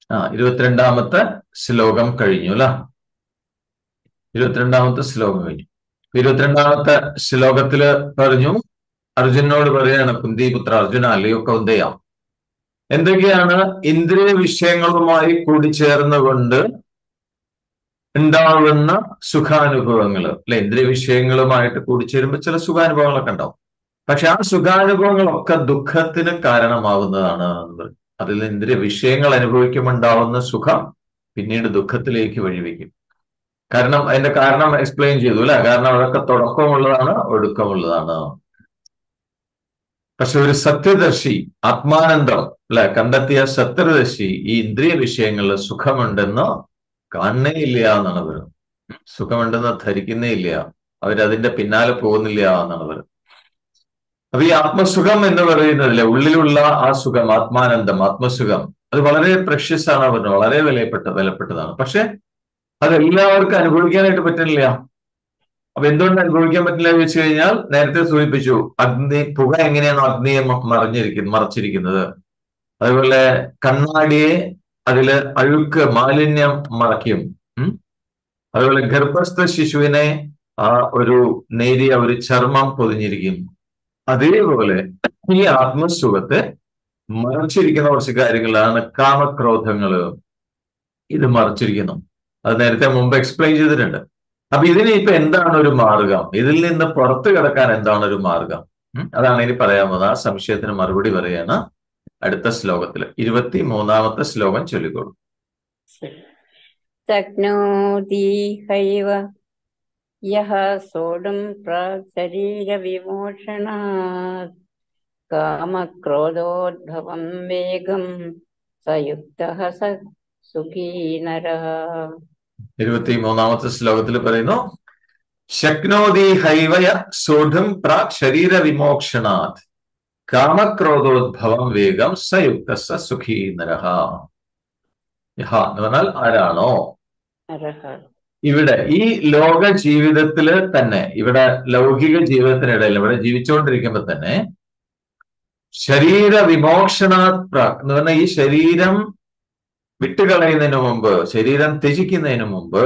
ആ ഇരുപത്തിരണ്ടാമത്തെ ശ്ലോകം കഴിഞ്ഞു അല്ല ഇരുപത്തിരണ്ടാമത്തെ ശ്ലോകം കഴിഞ്ഞു ഇരുപത്തിരണ്ടാമത്തെ ശ്ലോകത്തില് പറഞ്ഞു അർജുനോട് പറയാണ് കുന്തിപുത്ര അർജുന അല്ലയോ കൗന്ദയ എന്തൊക്കെയാണ് ഇന്ദ്രിയ വിഷയങ്ങളുമായി കൂടിച്ചേർന്നുകൊണ്ട് ഉണ്ടാവുന്ന സുഖാനുഭവങ്ങൾ അല്ലെ ഇന്ദ്രിയ വിഷയങ്ങളുമായിട്ട് കൂടിച്ചേരുമ്പോൾ ചില സുഖാനുഭവങ്ങളൊക്കെ ഉണ്ടാവും പക്ഷെ ആ സുഖാനുഭവങ്ങളൊക്കെ ദുഃഖത്തിന് കാരണമാവുന്നതാണ് എന്ന് പറയും. അതിൽ ഇന്ദ്രിയ വിഷയങ്ങൾ അനുഭവിക്കുമുണ്ടാവുന്ന സുഖം പിന്നീട് ദുഃഖത്തിലേക്ക് വഴിവെക്കും കാരണം അതിന്റെ കാരണം എക്സ്പ്ലെയിൻ ചെയ്തു അല്ലെ കാരണം അതൊക്കെ തുടക്കമുള്ളതാണ് ഒടുക്കമുള്ളതാണ് പക്ഷെ ഒരു സത്യദർശി ആത്മാനന്ദം അല്ലെ കണ്ടെത്തിയ സത്യദർശി ഈ ഇന്ദ്രിയ വിഷയങ്ങളിൽ സുഖമുണ്ടെന്ന് കാണുന്നേ ഇല്ല എന്നാണ് പറയുന്നത് സുഖമുണ്ടെന്ന് ധരിക്കുന്നേ ഇല്ല അവരതിന്റെ പിന്നാലെ പോകുന്നില്ല എന്നാണ് പറയുന്നത് അപ്പൊ ഈ ആത്മസുഖം എന്ന് പറയുന്നതിലെ ഉള്ളിലുള്ള ആ സുഖം ആത്മാനന്ദം ആത്മസുഖം അത് വളരെ പ്രഷ്യസ് ആണ് പറഞ്ഞത് വളരെ വിലപ്പെട്ട വിലപ്പെട്ടതാണ് പക്ഷെ അത് എല്ലാവർക്കും അനുഭവിക്കാനായിട്ട് പറ്റുന്നില്ല അപ്പൊ എന്തുകൊണ്ട് അനുഭവിക്കാൻ പറ്റില്ല എന്ന് വെച്ച് കഴിഞ്ഞാൽ നേരത്തെ സൂചിപ്പിച്ചു അഗ്നി പുക എങ്ങനെയാണ് അഗ്നിയെ മ- മറഞ്ഞിരിക്കുന്നത് മറച്ചിരിക്കുന്നത് അതുപോലെ കണ്ണാടിയെ അതില് അഴുക്ക് മാലിന്യം മറയ്ക്കും ഉം. അതുപോലെ ഗർഭസ്ഥ ശിശുവിനെ ആ ഒരു നേരിയ ഒരു ചർമ്മം പൊതിഞ്ഞിരിക്കും അതേപോലെ ഈ ആത്മസുഖത്തെ മറച്ചിരിക്കുന്ന കുറച്ച് കാര്യങ്ങളാണ് കാമക്രോധങ്ങള് ഇത് മറച്ചിരിക്കുന്നു അത് നേരത്തെ മുമ്പ് എക്സ്പ്ലെയിൻ ചെയ്തിട്ടുണ്ട് അപ്പൊ ഇതിന് ഇപ്പൊ എന്താണ് ഒരു മാർഗം ഇതിൽ നിന്ന് പുറത്തു കിടക്കാൻ എന്താണ് ഒരു മാർഗം ഉം? അതാണ് ഇനി പറയാൻ പോകുന്നത് ആ സംശയത്തിന് മറുപടി പറയാണ് അടുത്ത ശ്ലോകത്തിൽ ഇരുപത്തി മൂന്നാമത്തെ ശ്ലോകം ചൊല്ലിക്കോളൂ शक्नोति हैव यः सोढुं प्राक् शरीरविमोचनात् कामक्रोधोद्भवं वेगं स युक्तः स सुखी नरः ഇരുപത്തി മൂന്നാമത്തെ ശ്ലോകത്തിൽ പറയുന്നു ശക്നോതി ഹൈവയ സോഢും പ്രാക് ശരീര വിമോക്ഷണാത് കാമക്രോധോദ്ഭവം വേഗം സയുക്ത സ സുഖീ നരഹ യഹ എന്ന് പറഞ്ഞാൽ ആരാണോ नरः ഇവിടെ ഈ ലോക ജീവിതത്തില് തന്നെ ഇവിടെ ലൗകിക ജീവിതത്തിനിടയിൽ ഇവിടെ ജീവിച്ചുകൊണ്ടിരിക്കുമ്പോ തന്നെ ശരീര വിമോക്ഷണാത് പ്രാക് എന്ന് പറഞ്ഞാൽ ഈ ശരീരം വിട്ടുകളയുന്നതിന് മുമ്പ് ശരീരം ത്യജിക്കുന്നതിന് മുമ്പ്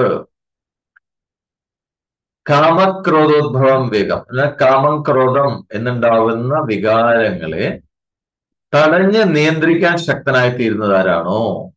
കാമക്രോധോദ്ഭവം വേഗം എന്നാൽ കാമം ക്രോധം എന്നുണ്ടാവുന്ന വികാരങ്ങളെ തടഞ്ഞ് നിയന്ത്രിക്കാൻ ശക്തനായി തീരുന്നത് ആരാണോ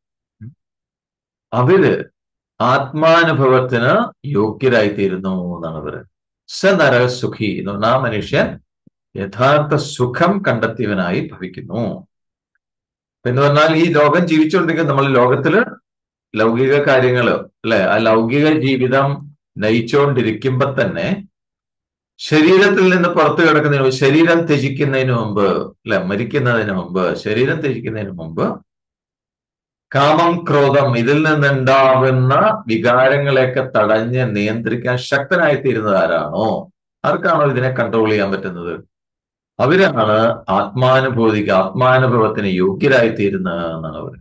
അവര് ആത്മാനുഭവത്തിന് യോഗ്യരായി തീരുന്നു എന്നാണ് പറയുന്നത് സ നരസുഖി എന്ന് പറഞ്ഞാൽ ആ മനുഷ്യൻ യഥാർത്ഥ സുഖം കണ്ടെത്തിയവനായി ഭവിക്കുന്നു എന്ന് പറഞ്ഞാൽ ഈ ലോകം ജീവിച്ചുകൊണ്ടിരിക്കുന്ന നമ്മൾ ലോകത്തില് ലൗകിക കാര്യങ്ങള് അല്ലെ ആ ലൗകിക ജീവിതം നയിച്ചുകൊണ്ടിരിക്കുമ്പോ തന്നെ ശരീരത്തിൽ നിന്ന് പുറത്തു കിടക്കുന്നതിന് മുമ്പ് ശരീരം ത്യജിക്കുന്നതിന് മുമ്പ് അല്ലെ മരിക്കുന്നതിന് മുമ്പ് ശരീരം ത്യജിക്കുന്നതിന് മുമ്പ് കാമം ക്രോധം ഇതിൽ നിന്നുണ്ടാവുന്ന വികാരങ്ങളെയൊക്കെ തടഞ്ഞ് നിയന്ത്രിക്കാൻ ശക്തനായി തീരുന്നത് ആരാണോ ആർക്കാണോ ഇതിനെ കൺട്രോൾ ചെയ്യാൻ പറ്റുന്നത് അവരാണ് ആത്മാനുഭൂതിക്ക് ആത്മാനുഭവത്തിന് യോഗ്യരായി തീരുന്നത് എന്നാണ് അവർ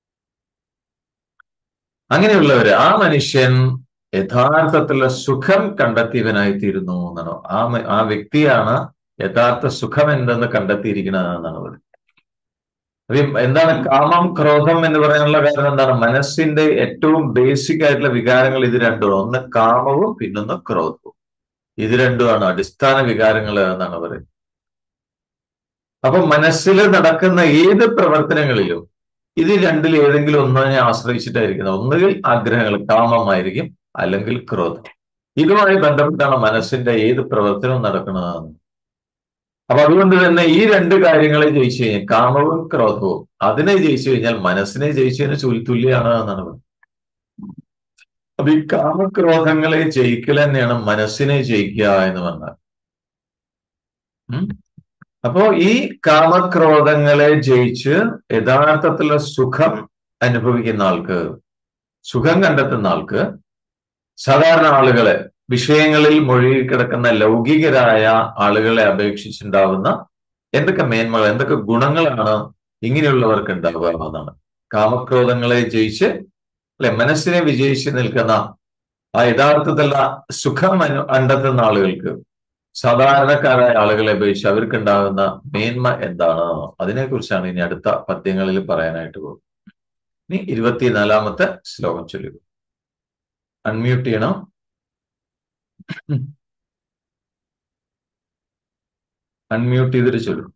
അങ്ങനെയുള്ളവര് ആ മനുഷ്യൻ യഥാർത്ഥത്തിലുള്ള സുഖം കണ്ടെത്തിയവനായി തീരുന്നു എന്നാണ് ആ മ- ആ വ്യക്തിയാണ് യഥാർത്ഥ സുഖം എന്തെന്ന് കണ്ടെത്തിയിരിക്കുന്നത് എന്നാണ് അവർ അപ്പൊ ഈ എന്താണ് കാമം ക്രോധം എന്ന് പറയാനുള്ള കാരണം എന്താണ് മനസ്സിന്റെ ഏറ്റവും ബേസിക് ആയിട്ടുള്ള വികാരങ്ങൾ ഇത് രണ്ടും ഒന്ന് കാമവും പിന്നൊന്ന് ക്രോധവും ഇത് രണ്ടുമാണ് അടിസ്ഥാന വികാരങ്ങൾ എന്നാണ് പറയുന്നത് അപ്പൊ മനസ്സിൽ നടക്കുന്ന ഏത് പ്രവർത്തനങ്ങളിലും ഇത് രണ്ടിൽ ഏതെങ്കിലും ഒന്നിനെ ആശ്രയിച്ചിട്ടായിരിക്കുന്നത് ഒന്നുകിൽ ആഗ്രഹങ്ങൾ കാമമായിരിക്കും അല്ലെങ്കിൽ ക്രോധം ഇതുമായി ബന്ധപ്പെട്ടാണ് മനസ്സിന്റെ ഏത് പ്രവർത്തനവും നടക്കുന്നതെന്ന് അപ്പൊ അതുകൊണ്ട് തന്നെ ഈ രണ്ട് കാര്യങ്ങളെ ജയിച്ചു കഴിഞ്ഞാൽ കാമവും ക്രോധവും അതിനെ ജയിച്ചു കഴിഞ്ഞാൽ മനസ്സിനെ ജയിച്ചതിന് ചുൽ തുല്യാണ് എന്നാണ് പറയുന്നത് അപ്പൊ ഈ കാമക്രോധങ്ങളെ ജയിക്കൽ തന്നെയാണ് മനസ്സിനെ ജയിക്കുക എന്ന് പറഞ്ഞാൽ ഉം അപ്പോ ഈ കാമക്രോധങ്ങളെ ജയിച്ച് യഥാർത്ഥത്തിലുള്ള സുഖം അനുഭവിക്കുന്ന ആൾക്ക് സുഖം കണ്ടെത്തുന്ന ആൾക്ക് സാധാരണ ആളുകളെ വിഷയങ്ങളിൽ മുഴുകി കിടക്കുന്ന ലൗകികരായ ആളുകളെ അപേക്ഷിച്ചുണ്ടാവുന്ന എന്തൊക്കെ മേന്മകൾ എന്തൊക്കെ ഗുണങ്ങളാണ് ഇങ്ങനെയുള്ളവർക്ക് ഉണ്ടാവുക എന്നാണ് കാമക്രോധങ്ങളെ ജയിച്ച് അല്ലെ മനസ്സിനെ വിജയിച്ച് നിൽക്കുന്ന ആ യഥാർത്ഥത്തിലുള്ള സുഖം അനു കണ്ടെത്തുന്ന ആളുകൾക്ക് സാധാരണക്കാരായ ആളുകളെ അപേക്ഷിച്ച് അവർക്കുണ്ടാകുന്ന മേന്മ എന്താണ് അതിനെക്കുറിച്ചാണ് ഇനി അടുത്ത പദ്യങ്ങളിൽ പറയാനായിട്ട് പോകുന്നത് ഇനി ഇരുപത്തിനാലാമത്തെ ശ്ലോകം ചൊല്ലുക അൺമ്യൂട്ട് ചെയ്യണം അൺമ്യൂട്ട് ചെയ്തിട്ട് ചൊല്ലും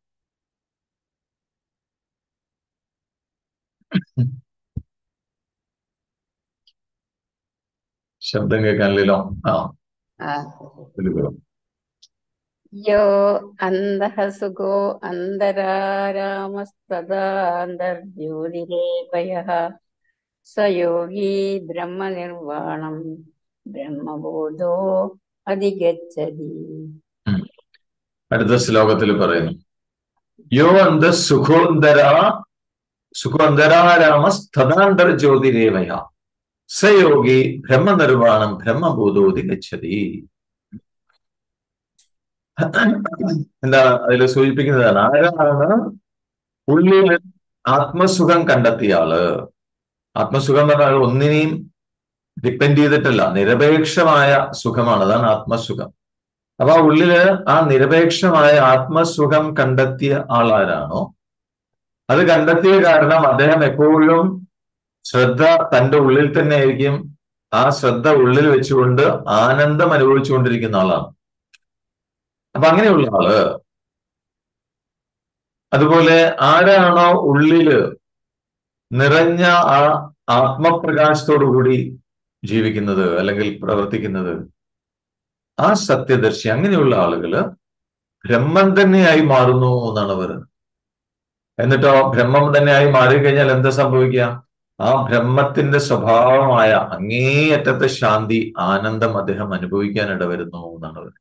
ശബ്ദം കേൾക്കാനില്ലല്ലോ ആ ആ. ചൊല്ലുക യോ അന്ധഃ സുഖോ അന്തരാരാമസ്തദാന്തർജ്യോതിരേപയഃ സ യോഗി ബ്രഹ്മനിർവാണം ബ്രഹ്മബോധോ അധിഗച്ഛതി ഉം. അടുത്ത ശ്ലോകത്തിൽ പറയുന്നു യോ അന്ത സുഖോന്തര സുഖോന്തരാരാമസ്തദാന്തർ ജ്യോതിരേവയ സ യോഗി ബ്രഹ്മനിർവാണം ബ്രഹ്മബോധോതി ഗച്ഛതി എന്താണ് അതിൽ സൂചിപ്പിക്കുന്നതാണ് ആരാണ് ഉള്ളിൽ ആത്മസുഖം കണ്ടെത്തിയ ആള് ആത്മസുഖം എന്ന് പറഞ്ഞാൽ ഒന്നിനെയും ഡിപ്പെൻഡ് ചെയ്തിട്ടല്ല നിരപേക്ഷമായ സുഖമാണ് അതാണ് ആത്മസുഖം അപ്പൊ ആ ഉള്ളില് ആ നിരപേക്ഷമായ ആത്മസുഖം കണ്ടെത്തിയ ആളാരാണോ അത് കണ്ടെത്തിയ കാരണം അദ്ദേഹം എപ്പോഴും ശ്രദ്ധ തന്റെ ഉള്ളിൽ തന്നെ ആയിരിക്കും ആ ശ്രദ്ധ ഉള്ളിൽ വെച്ചുകൊണ്ട് ആനന്ദം അനുഭവിച്ചുകൊണ്ടിരിക്കുന്ന ആളാണ് അപ്പൊ അങ്ങനെയുള്ള ആള് അതുപോലെ ആരാണോ ഉള്ളില് നിറഞ്ഞ ആ ആത്മപ്രകാശത്തോടു കൂടി ജീവിക്കുന്നത് അല്ലെങ്കിൽ പ്രവർത്തിക്കുന്നത് ആ സത്യദർശി അങ്ങനെയുള്ള ആളുകള് ബ്രഹ്മം തന്നെയായി മാറുന്നു എന്നാണ് പറയുന്നത് എന്നിട്ടോ ബ്രഹ്മം തന്നെയായി മാറിക്കഴിഞ്ഞാൽ എന്താ സംഭവിക്കുക ആ ബ്രഹ്മത്തിന്റെ സ്വഭാവമായ അങ്ങേയറ്റത്തെ ശാന്തി ആനന്ദം അദ്ദേഹം അനുഭവിക്കാൻ ഇടവരുന്നു എന്നാണ് പറയുന്നത്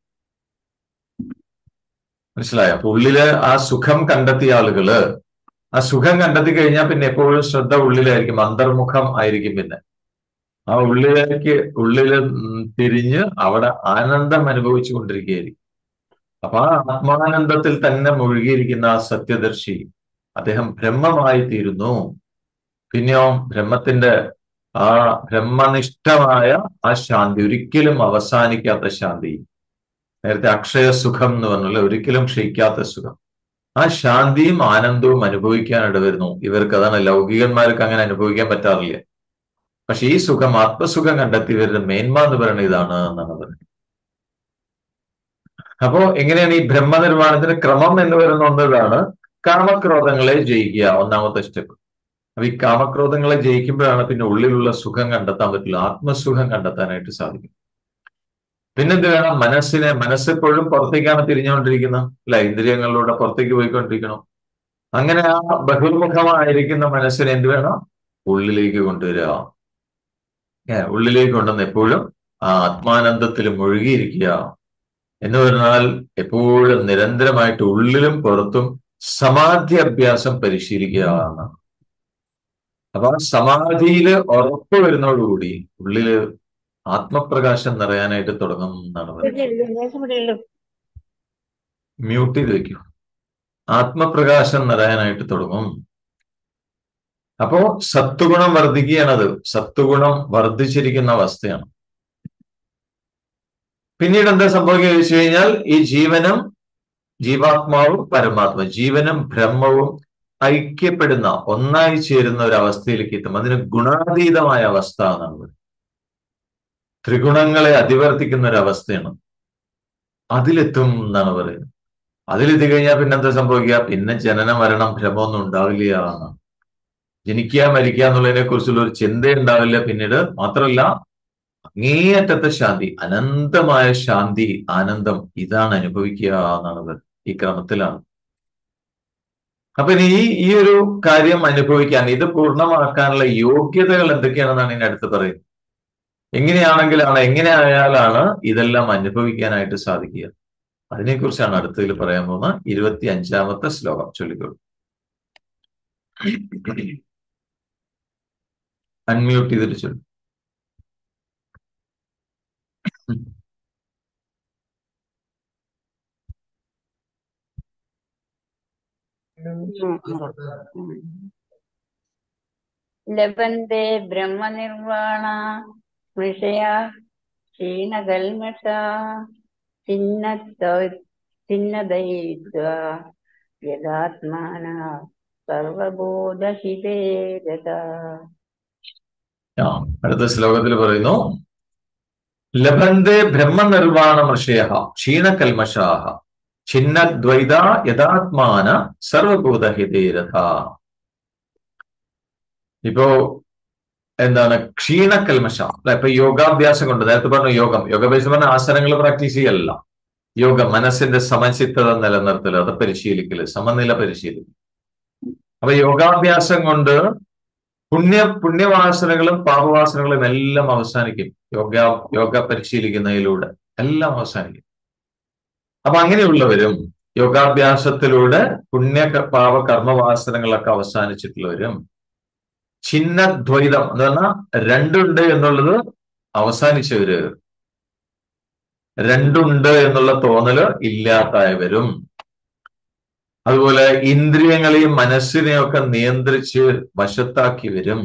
മനസ്സിലായോ അപ്പൊ ഉള്ളില് ആ സുഖം കണ്ടെത്തിയ ആളുകള് ആ സുഖം കണ്ടെത്തി കഴിഞ്ഞാൽ പിന്നെ എപ്പോഴും ശ്രദ്ധ ഉള്ളിലായിരിക്കും അന്തർമുഖം ആയിരിക്കും പിന്നെ ആ ഉള്ളിലേക്ക് ഉള്ളില് ഉം തിരിഞ്ഞ് അവിടെ ആനന്ദം അനുഭവിച്ചു കൊണ്ടിരിക്കുകയായിരിക്കും അപ്പൊ ആ ആത്മാനന്ദത്തിൽ തന്നെ മുഴുകിയിരിക്കുന്ന ആ സത്യദർശി അദ്ദേഹം ബ്രഹ്മമായി തീരുന്നു പിന്നെയോ ബ്രഹ്മത്തിന്റെ ആ ബ്രഹ്മനിഷ്ഠമായ ആ ശാന്തി ഒരിക്കലും അവസാനിക്കാത്ത ശാന്തി നേരത്തെ അക്ഷയ സുഖം എന്ന് പറഞ്ഞാൽ ഒരിക്കലും ക്ഷയിക്കാത്ത സുഖം ആ ശാന്തിയും ആനന്ദവും അനുഭവിക്കാൻ ഇടവരുന്നു ഇവർക്ക് അതാണ് ലൗകികന്മാർക്ക് അങ്ങനെ അനുഭവിക്കാൻ പറ്റാറില്ല പക്ഷെ ഈ സുഖം ആത്മസുഖം കണ്ടെത്തിയവരുടെ മേന്മ എന്ന് പറയുന്നത് ഇതാണ് എന്നാണ് പറയുന്നത് അപ്പോ എങ്ങനെയാണ് ഈ ബ്രഹ്മനിർമ്മാണത്തിന് ക്രമം എന്ന് പറയുന്ന ഒന്നതാണ് കാമക്രോധങ്ങളെ ജയിക്കുക ഒന്നാമത്തെ സ്റ്റെപ്പ് അപ്പൊ ഈ കാമക്രോധങ്ങളെ ജയിക്കുമ്പോഴാണ് പിന്നെ ഉള്ളിലുള്ള സുഖം കണ്ടെത്താൻ പറ്റില്ല ആത്മസുഖം കണ്ടെത്താനായിട്ട് സാധിക്കും പിന്നെന്ത് വേണം മനസ്സിനെ മനസ്സെപ്പോഴും പുറത്തേക്കാണ് തിരിഞ്ഞുകൊണ്ടിരിക്കുന്നത് അല്ല ഇന്ദ്രിയങ്ങളിലൂടെ പുറത്തേക്ക് പോയിക്കൊണ്ടിരിക്കണം അങ്ങനെ ആ ബഹിർമുഖമായിരിക്കുന്ന മനസ്സിനെ എന്ത് വേണം ഉള്ളിലേക്ക് കൊണ്ടുവരിക ഏ, ഉള്ളിലേക്ക് കൊണ്ടുവന്ന് എപ്പോഴും ആ ആത്മാനന്ദത്തിൽ മുഴുകിയിരിക്കുക എന്ന് പറഞ്ഞാൽ എപ്പോഴും നിരന്തരമായിട്ട് ഉള്ളിലും പുറത്തും സമാധി അഭ്യാസം പരിശീലിക്കുക എന്നാണ് അപ്പൊ ആ സമാധിയില് ഉറപ്പ് വരുന്നതോടുകൂടി ഉള്ളില് ആത്മപ്രകാശം നിറയാനായിട്ട് തുടങ്ങും എന്നാണ് പറയുന്നത് മ്യൂട്ട് ചെയ്ത് വെക്കും ആത്മപ്രകാശം നിറയാനായിട്ട് തുടങ്ങും അപ്പോ സത്വഗുണം വർദ്ധിക്കുകയാണത് സത്വഗുണം വർദ്ധിച്ചിരിക്കുന്ന അവസ്ഥയാണ് പിന്നീട് എന്താ സംഭവിക്കുക ചോദിച്ചു കഴിഞ്ഞാൽ ഈ ജീവനും ജീവാത്മാവും പരമാത്മ ജീവനും ബ്രഹ്മവും ഐക്യപ്പെടുന്ന ഒന്നായി ചേരുന്ന ഒരു അവസ്ഥയിലേക്ക് എത്തും അതിന് ഗുണാതീതമായ അവസ്ഥ എന്നാണ് പറയുന്നത് ത്രിഗുണങ്ങളെ അതിവർത്തിക്കുന്ന ഒരു അവസ്ഥയാണ് അതിലെത്തും എന്നാണ് പറയുന്നത് അതിലെത്തി കഴിഞ്ഞാൽ പിന്നെ എന്താ സംഭവിക്കുക പിന്നെ ജനന മരണം ഭ്രമമൊന്നും ഉണ്ടാവില്ല എന്നാണ് ജനിക്കുക മരിക്കുക എന്നുള്ളതിനെ കുറിച്ചുള്ള ഒരു ചിന്ത ഉണ്ടാവില്ല പിന്നീട് മാത്രമല്ല അങ്ങേയറ്റത്തെ ശാന്തി അനന്തമായ ശാന്തി ആനന്ദം ഇതാണ് അനുഭവിക്കുക എന്നാണ് പറയുന്നത് ഈ ക്രമത്തിലാണ് അപ്പൊ ഇനി ഈ ഈ ഒരു കാര്യം അനുഭവിക്കാൻ ഇത് പൂർണ്ണമാക്കാനുള്ള യോഗ്യതകൾ എന്തൊക്കെയാണെന്നാണ് ഇനി അടുത്ത് പറയുന്നത് എങ്ങനെയാണെങ്കിലാണ് എങ്ങനെ ആയാലാണ് ഇതെല്ലാം അനുഭവിക്കാനായിട്ട് സാധിക്കുക അതിനെക്കുറിച്ചാണ് അടുത്തതിൽ പറയാൻ പോകുന്ന ഇരുപത്തി അഞ്ചാമത്തെ ശ്ലോകം ചൊല്ലിക്കോളൂ അൺമ്യൂട്ട് ചെയ്തിട്ട് ചൊല്ലു ലഭന്തെ ബ്രഹ്മനിർവാണ സ്മൃഷയാ ക്ഷീണകൽമഷ ചിന്നദയിത്വ യഥാത്മാന സർവബോധഹിതേ ഗത ആ അടുത്ത ശ്ലോകത്തിൽ പറയുന്നു ലഭന്തേ ബ്രഹ്മനിർവാണ ഋഷയ ക്ഷീണകൽമഷാഹ ഛിന്നദ്വൈത യഥാത്മാന സർവഭൂതഹിതേരഥ ഇപ്പോ എന്താണ് ക്ഷീണകൽമഷ അല്ല ഇപ്പൊ യോഗാഭ്യാസം കൊണ്ട് നേരത്തെ പറഞ്ഞ യോഗം യോഗാഭ്യാസം പറഞ്ഞ ആസനങ്ങൾ പ്രാക്ടീസ് ചെയ്യല്ല യോഗം മനസ്സിന്റെ സമചിത്തത നിലനിർത്തല് അത് പരിശീലിക്കല് സമനില പരിശീലിക്കൽ അപ്പൊ യോഗാഭ്യാസം കൊണ്ട് പുണ്യ പുണ്യവാസനകളും പാപവാസനകളും എല്ലാം അവസാനിക്കും യോഗ യോഗ പരിശീലിക്കുന്നതിലൂടെ എല്ലാം അവസാനിക്കും അപ്പൊ അങ്ങനെയുള്ളവരും യോഗാഭ്യാസത്തിലൂടെ പുണ്യ പാപ കർമ്മവാസനങ്ങളൊക്കെ അവസാനിച്ചിട്ടുള്ളവരും ഛിന്നദ്വൈതം എന്ന് പറഞ്ഞാൽ രണ്ടുണ്ട് എന്നുള്ളത് അവസാനിച്ചവര് രണ്ടുണ്ട് എന്നുള്ള തോന്നല് ഇല്ലാത്തായവരും അതുപോലെ ഇന്ദ്രിയങ്ങളെയും മനസ്സിനെയും ഒക്കെ നിയന്ത്രിച്ച് വശത്താക്കി വരും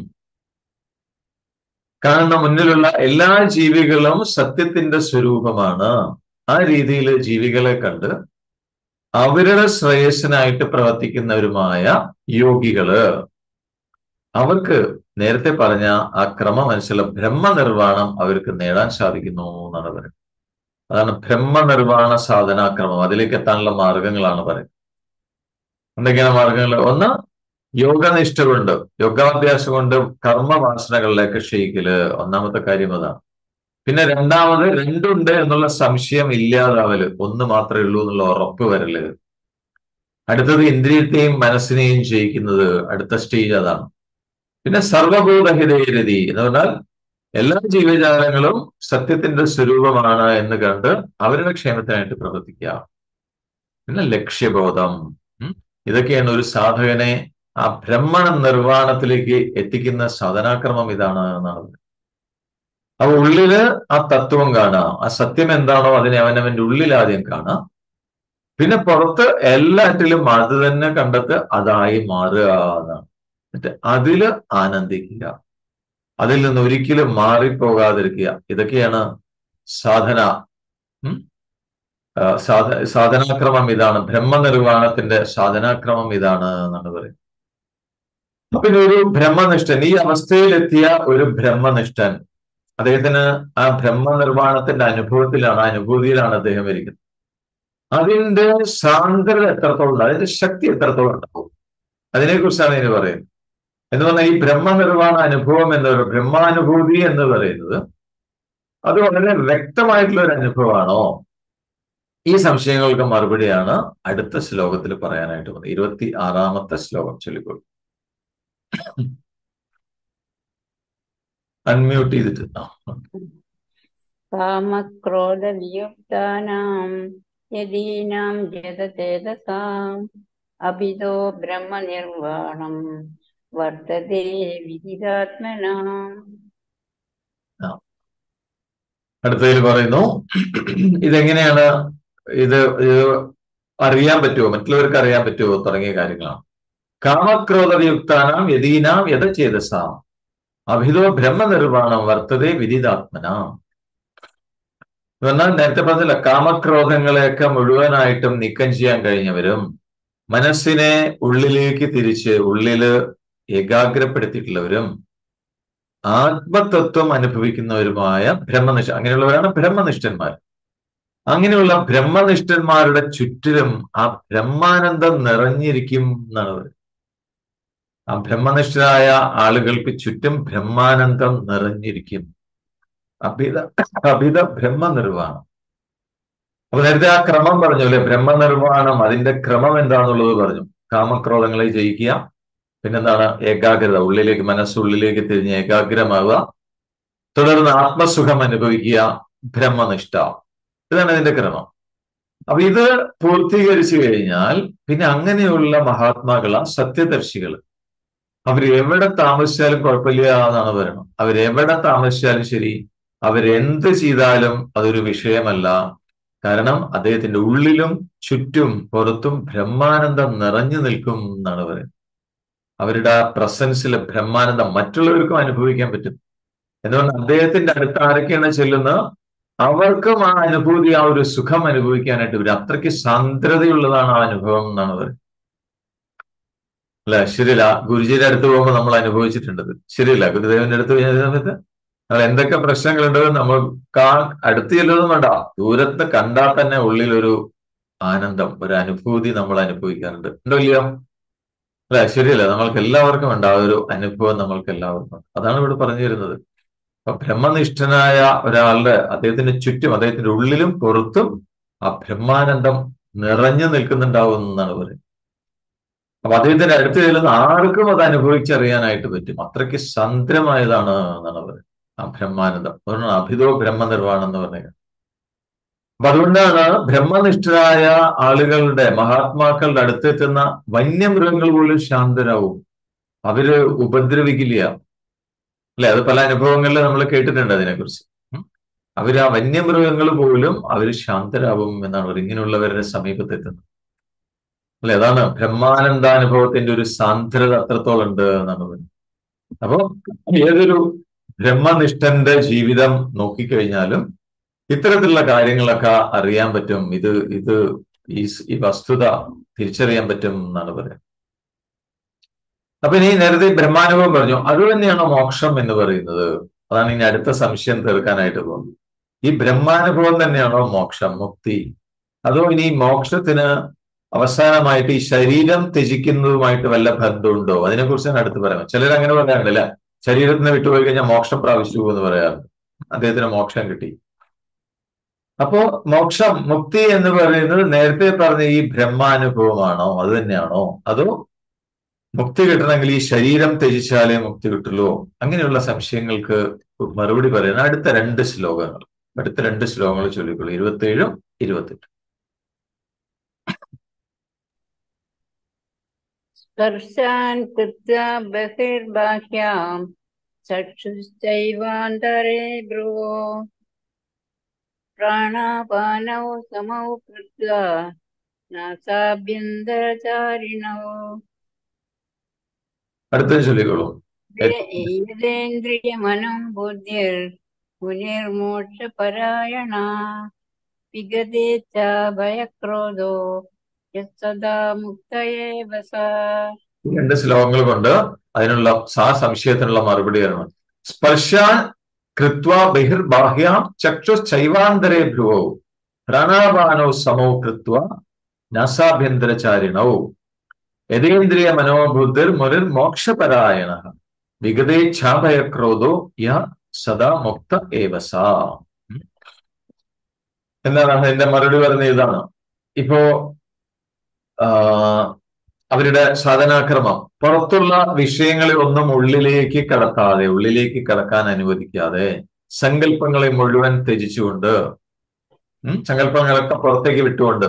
കാണുന്ന മുന്നിലുള്ള എല്ലാ ജീവികളും സത്യത്തിന്റെ സ്വരൂപമാണ് ആ രീതിയിൽ ജീവികളെ കണ്ട് അവരുടെ ശ്രേയസ്സിനായിട്ട് പ്രവർത്തിക്കുന്നവരുമായ യോഗികള് അവർക്ക് നേരത്തെ പറഞ്ഞ ആ ക്രമം അനുസരിച്ചുള്ള ബ്രഹ്മനിർവാണം അവർക്ക് നേടാൻ സാധിക്കുന്നു എന്നാണ് പറയുന്നത് അതാണ് ബ്രഹ്മനിർവാണ സാധനാക്രമം അതിലേക്ക് എത്താനുള്ള മാർഗങ്ങളാണ് പറയുന്നത് എന്തൊക്കെയാണ് മാർഗങ്ങൾ ഒന്ന് യോഗനിഷ്ഠ കൊണ്ട് യോഗാഭ്യാസം കൊണ്ട് കർമ്മവാസനകളിലേക്ക് ക്ഷയിക്കല് ഒന്നാമത്തെ കാര്യം അതാണ് പിന്നെ രണ്ടാമത് രണ്ടുണ്ട് എന്നുള്ള സംശയം ഇല്ലാതാവല് ഒന്ന് മാത്രമേ ഉള്ളൂ എന്നുള്ള ഉറപ്പ് വരല് അടുത്തത് ഇന്ദ്രിയത്തെയും മനസ്സിനെയും ജയിക്കുന്നത് അടുത്ത സ്റ്റേജ് അതാണ് പിന്നെ സർവഭൂതഹിതേരതി എന്ന് പറഞ്ഞാൽ എല്ലാ ജീവജാലങ്ങളും സത്യത്തിന്റെ സ്വരൂപമാണ് എന്ന് കണ്ട് അവരുടെ ക്ഷേമത്തിനായിട്ട് പ്രവർത്തിക്കുക പിന്നെ ലക്ഷ്യബോധം ഇതൊക്കെയാണ് ഒരു സാധകനെ ആ ബ്രഹ്മണ നിർവ്വാണത്തിലേക്ക് എത്തിക്കുന്ന സാധനാക്രമം ഇതാണ് എന്നാണ് അപ്പൊ ഉള്ളില് ആ തത്വം കാണുക ആ സത്യം എന്താണോ അതിനെ അവനവന്റെ ഉള്ളിൽ ആദ്യം കാണുക പിന്നെ പുറത്ത് എല്ലാറ്റിലും അത് തന്നെ കണ്ടെത്ത് അതായി മാറുക എന്നാണ് എന്നിട്ട് അതില് ആനന്ദിക്കുക അതിൽ നിന്ന് ഒരിക്കലും മാറിപ്പോകാതിരിക്കുക ഇതൊക്കെയാണ് സാധന സാധ സാധനാക്രമം ഇതാണ് ബ്രഹ്മനിർവ്വാണത്തിന്റെ സാധനാക്രമം ഇതാണ് എന്നാണ് പറയുന്നത് പിന്നെ ഒരു ബ്രഹ്മനിഷ്ഠൻ ഈ അവസ്ഥയിലെത്തിയ ഒരു ബ്രഹ്മനിഷ്ഠൻ അദ്ദേഹത്തിന് ആ ബ്രഹ്മനിർവ്വാണത്തിന്റെ അനുഭവത്തിലാണ് അനുഭൂതിയിലാണ് അദ്ദേഹം ഇരിക്കുന്നത് അതിന്റെ സാന്ദ്രത എത്രത്തോളം അതിന്റെ ശക്തി എത്രത്തോളം ഉണ്ടാവും അതിനെക്കുറിച്ചാണ് ഇനി പറയുന്നത് എന്ന് പറഞ്ഞാൽ ഈ ബ്രഹ്മനിർവ്വാണ അനുഭവം എന്ന് പറയുന്നത് ബ്രഹ്മാനുഭൂതി എന്ന് പറയുന്നത് അത് വളരെ വ്യക്തമായിട്ടുള്ള ഒരു അനുഭവമാണോ ഈ സംശയങ്ങൾക്ക് മറുപടിയാണ് അടുത്ത ശ്ലോകത്തിൽ പറയാനായിട്ട് വന്നത് ഇരുപത്തി ആറാമത്തെ ശ്ലോകം ചൊല്ലിക്കോളൂ അൺമ്യൂട്ട് ചെയ്തിട്ട് കാമക്രോധവിയുക്താനാം യദീനാം ജതചേതസാം അഭിതോ ബ്രഹ്മനിർവാണം വർത്തതേ വിദിതാത്മനാം അടുത്തതിൽ പറയുന്നു ഇതെങ്ങനെയാണ് ഇത് ഇത് അറിയാൻ പറ്റുമോ മറ്റുള്ളവർക്ക് അറിയാൻ പറ്റുമോ തുടങ്ങിയ കാര്യങ്ങളാണ് കാമക്രോധയുക്താനാം യദീനാം യഥചേതസാം അഭിതോ ബ്രഹ്മനിർവാണം വർത്തതേ വിദിതാത്മനാം എന്നാൽ നേരത്തെ പറഞ്ഞില്ല കാമക്രോധങ്ങളെയൊക്കെ മുഴുവനായിട്ടും നീക്കം ചെയ്യാൻ കഴിഞ്ഞവരും മനസ്സിനെ ഉള്ളിലേക്ക് തിരിച്ച് ഉള്ളില് ഏകാഗ്രപ്പെടുത്തിയിട്ടുള്ളവരും ആത്മതത്വം അനുഭവിക്കുന്നവരുമായ ബ്രഹ്മനിഷ്ഠ അങ്ങനെയുള്ളവരാണ് ബ്രഹ്മനിഷ്ഠന്മാർ അങ്ങനെയുള്ള ബ്രഹ്മനിഷ്ഠന്മാരുടെ ചുറ്റിലും ആ ബ്രഹ്മാനന്ദം നിറഞ്ഞിരിക്കും എന്നാണ് പറയുന്നത് ആ ബ്രഹ്മനിഷ്ഠരായ ആളുകൾക്ക് ചുറ്റും ബ്രഹ്മാനന്ദം നിറഞ്ഞിരിക്കും അഭിത അഭിത ബ്രഹ്മനിർവാണം അപ്പൊ നേരത്തെ ആ ക്രമം പറഞ്ഞു അല്ലെ ബ്രഹ്മനിർവാണം അതിന്റെ ക്രമം എന്താണെന്നുള്ളത് പറഞ്ഞു കാമക്രോധങ്ങളെ ജയിക്കുക പിന്നെന്താണ് ഏകാഗ്രത ഉള്ളിലേക്ക് മനസ്സുള്ളിലേക്ക് തിരിഞ്ഞ് ഏകാഗ്രമാവുക തുടർന്ന് ആത്മസുഖം അനുഭവിക്കുക ബ്രഹ്മനിഷ്ഠ ഇതാണ് ഇതിന്റെ ക്രമം അപ്പൊ ഇത് പൂർത്തീകരിച്ചു കഴിഞ്ഞാൽ പിന്നെ അങ്ങനെയുള്ള മഹാത്മാക്കള സത്യദർശികൾ അവർ എവിടെ താമസിച്ചാലും കുഴപ്പമില്ല എന്നാണ് പറയണം അവരെവിടെ താമസിച്ചാലും ശരി അവരെന്ത് ചെയ്താലും അതൊരു വിഷയമല്ല കാരണം അദ്ദേഹത്തിന്റെ ഉള്ളിലും ചുറ്റും പുറത്തും ബ്രഹ്മാനന്ദം നിറഞ്ഞു നിൽക്കും എന്നാണ് പറയുന്നത് അവരുടെ ആ പ്രസൻസിൽ ബ്രഹ്മാനന്ദം മറ്റുള്ളവർക്കും അനുഭവിക്കാൻ പറ്റും എന്തുകൊണ്ട് അദ്ദേഹത്തിന്റെ അടുത്ത് ആരൊക്കെയാണ് ചെല്ലുന്നത് അവർക്കും ആ അനുഭൂതി ആ ഒരു സുഖം അനുഭവിക്കാനായിട്ട് വരും അത്രയ്ക്ക് സാന്ദ്രതയുള്ളതാണ് ആ അനുഭവം എന്നാണ് പറയുന്നത് അല്ലെ ശരിയല്ല ഗുരുജിയുടെ അടുത്ത് പോകുമ്പോൾ നമ്മൾ അനുഭവിച്ചിട്ടുണ്ട് ശരിയല്ല ഗുരുദേവന്റെ അടുത്ത് പോയ സമയത്ത് നമ്മൾ എന്തൊക്കെ പ്രശ്നങ്ങളുണ്ട് നമ്മൾ കാ അടുത്ത് ചെല്ലുന്നതും വേണ്ട ദൂരത്ത് കണ്ടാൽ തന്നെ ഉള്ളിൽ ഒരു ആനന്ദം ഒരു അനുഭൂതി നമ്മൾ അനുഭവിക്കാറുണ്ട് ഉണ്ടോ ഇല്ലയോ അല്ലെ ശരിയല്ല നമ്മൾക്ക് എല്ലാവർക്കും ഉണ്ട് ആ ഒരു അനുഭവം നമ്മൾക്ക് എല്ലാവർക്കും ഉണ്ട് അതാണ് ഇവിടെ പറഞ്ഞു തരുന്നത് അപ്പൊ ബ്രഹ്മനിഷ്ഠനായ ഒരാളുടെ അദ്ദേഹത്തിന്റെ ചുറ്റും അദ്ദേഹത്തിന്റെ ഉള്ളിലും പുറത്തും ആ ബ്രഹ്മാനന്ദം നിറഞ്ഞു നിൽക്കുന്നുണ്ടാവും എന്നാണ് പറയുന്നത് അപ്പൊ അദ്ദേഹത്തിന്റെ അടുത്ത് ചെല്ലുന്ന ആർക്കും അത് അനുഭവിച്ചറിയാനായിട്ട് പറ്റും അത്രയ്ക്ക് സന്ദ്രമായതാണ് എന്നാണ് പറയുന്നത് ആ ബ്രഹ്മാനന്ദം അതുകൊണ്ടാണ് അഭിതോ ബ്രഹ്മനിർവാണം എന്ന് പറയുന്നത് അപ്പൊ അതുകൊണ്ടാണ് ബ്രഹ്മനിഷ്ഠരായ ആളുകളുടെ മഹാത്മാക്കളുടെ അടുത്തെത്തുന്ന വന്യമൃഗങ്ങൾ പോലും ശാന്തരാവും അവര് ഉപദ്രവിക്കില്ല അല്ലെ അത് പല അനുഭവങ്ങളിൽ നമ്മൾ കേട്ടിട്ടുണ്ട് അതിനെക്കുറിച്ച് അവർ ആ വന്യമൃഗങ്ങൾ പോലും അവർ ശാന്തരാവും എന്നാണ് പറയുന്നത് ഇങ്ങനെയുള്ളവരുടെ സമീപത്തെത്തുന്നത് അല്ലെ അതാണ് ബ്രഹ്മാനന്ദാനുഭവത്തിന്റെ ഒരു സാന്ദ്രത അത്രത്തോളം ഉണ്ട് എന്നാണ് പറയുന്നത് അപ്പോ ഏതൊരു ബ്രഹ്മനിഷ്ഠന്റെ ജീവിതം നോക്കിക്കഴിഞ്ഞാലും ഇത്തരത്തിലുള്ള കാര്യങ്ങളൊക്കെ അറിയാൻ പറ്റും ഇത് ഇത് ഈ ഈ വസ്തുത തിരിച്ചറിയാൻ പറ്റും എന്നാണ് പറയുന്നത് അപ്പൊ ഇനി നേരത്തെ ബ്രഹ്മാനുഭവം പറഞ്ഞു അത് തന്നെയാണോ മോക്ഷം എന്ന് പറയുന്നത് അതാണ് ഇനി അടുത്ത സംശയം തീർക്കാനായിട്ട് പോകുന്നത് ഈ ബ്രഹ്മാനുഭവം തന്നെയാണോ മോക്ഷം മുക്തി അതോ ഇനി മോക്ഷത്തിന് അവസാനമായിട്ട് ഈ ശരീരം ത്യജിക്കുന്നതുമായിട്ട് വല്ല ബന്ധമുണ്ടോ അതിനെക്കുറിച്ചാണ് അടുത്ത് പറയാം ചിലർ അങ്ങനെ പറയാറുണ്ട് അല്ലെ ശരീരത്തിന് വിട്ടുപോയി കഴിഞ്ഞാൽ മോക്ഷം പ്രാപിച്ചു എന്ന് പറയാറുണ്ട് അദ്ദേഹത്തിന് മോക്ഷം കിട്ടി അപ്പോ മോക്ഷം മുക്തി എന്ന് പറയുന്നത് നേരത്തെ പറഞ്ഞ ഈ ബ്രഹ്മാനുഭവമാണോ അത് തന്നെയാണോ അതോ മുക്തി കിട്ടണമെങ്കിൽ ഈ ശരീരം ത്യജിച്ചാലേ മുക്തി കിട്ടുള്ളൂ അങ്ങനെയുള്ള സംശയങ്ങൾക്ക് മറുപടി പറയുന്ന അടുത്ത രണ്ട് ശ്ലോകങ്ങൾ അടുത്ത രണ്ട് ശ്ലോകങ്ങൾ ചൊല്ലിക്കൊള്ളൂ ഇരുപത്തേഴും ഇരുപത്തെട്ടും സ്പർശാൻ കൃത്വാ ബഹിർബാഹ്യാം ചക്ഷുശ്ചൈവാന്തരേ ഭ്രുവോ പ്രാണാപാനൗ സമൗ കൃത്വാ നാസാഭ്യന്തരചാരിണോ അടുത്ത ചൊല്ലിക്കൊള്ളൂ യേന്ദ്രിയമനം ബുദ്ധിർ മുനിർമോക്ഷപരായണ വിഗതേ ച ഭയക്രോധോ യസ്സദാ മുക്തയേവ സ രണ്ട് ശ്ലോകങ്ങൾ കൊണ്ട് അതിനുള്ള സാ സംശയത്തിനുള്ള മറുപടി തരണം സ്പർശാൻ കൃത്വ ബഹിർബാഹ്യാം ചക്ഷുശ്ചൈവാന്തരേ ഭ്രുവോ പ്രാണാപാനോ സമോ കൃത്വ നാസാഭ്യന്തരചാരിണോ യഥേന്ദ്രിയ മനോബുദ്ധിർ മുനിർ മോക്ഷപരായണ വിഗതേച്ഛാഭയക്രോധോ യ സദാ മുക്ത ഏവസ എന്താണ് അതിന്റെ മറുപടി പറഞ്ഞ ഇതാണ് ഇപ്പോ അവരുടെ സാധനാക്രമം പുറത്തുള്ള വിഷയങ്ങളെ ഒന്നും ഉള്ളിലേക്ക് കടത്താതെ ഉള്ളിലേക്ക് കടക്കാൻ അനുവദിക്കാതെ സങ്കല്പങ്ങളെ മുഴുവൻ ത്യജിച്ചുകൊണ്ട് സങ്കല്പങ്ങളൊക്കെ പുറത്തേക്ക് വിട്ടുകൊണ്ട്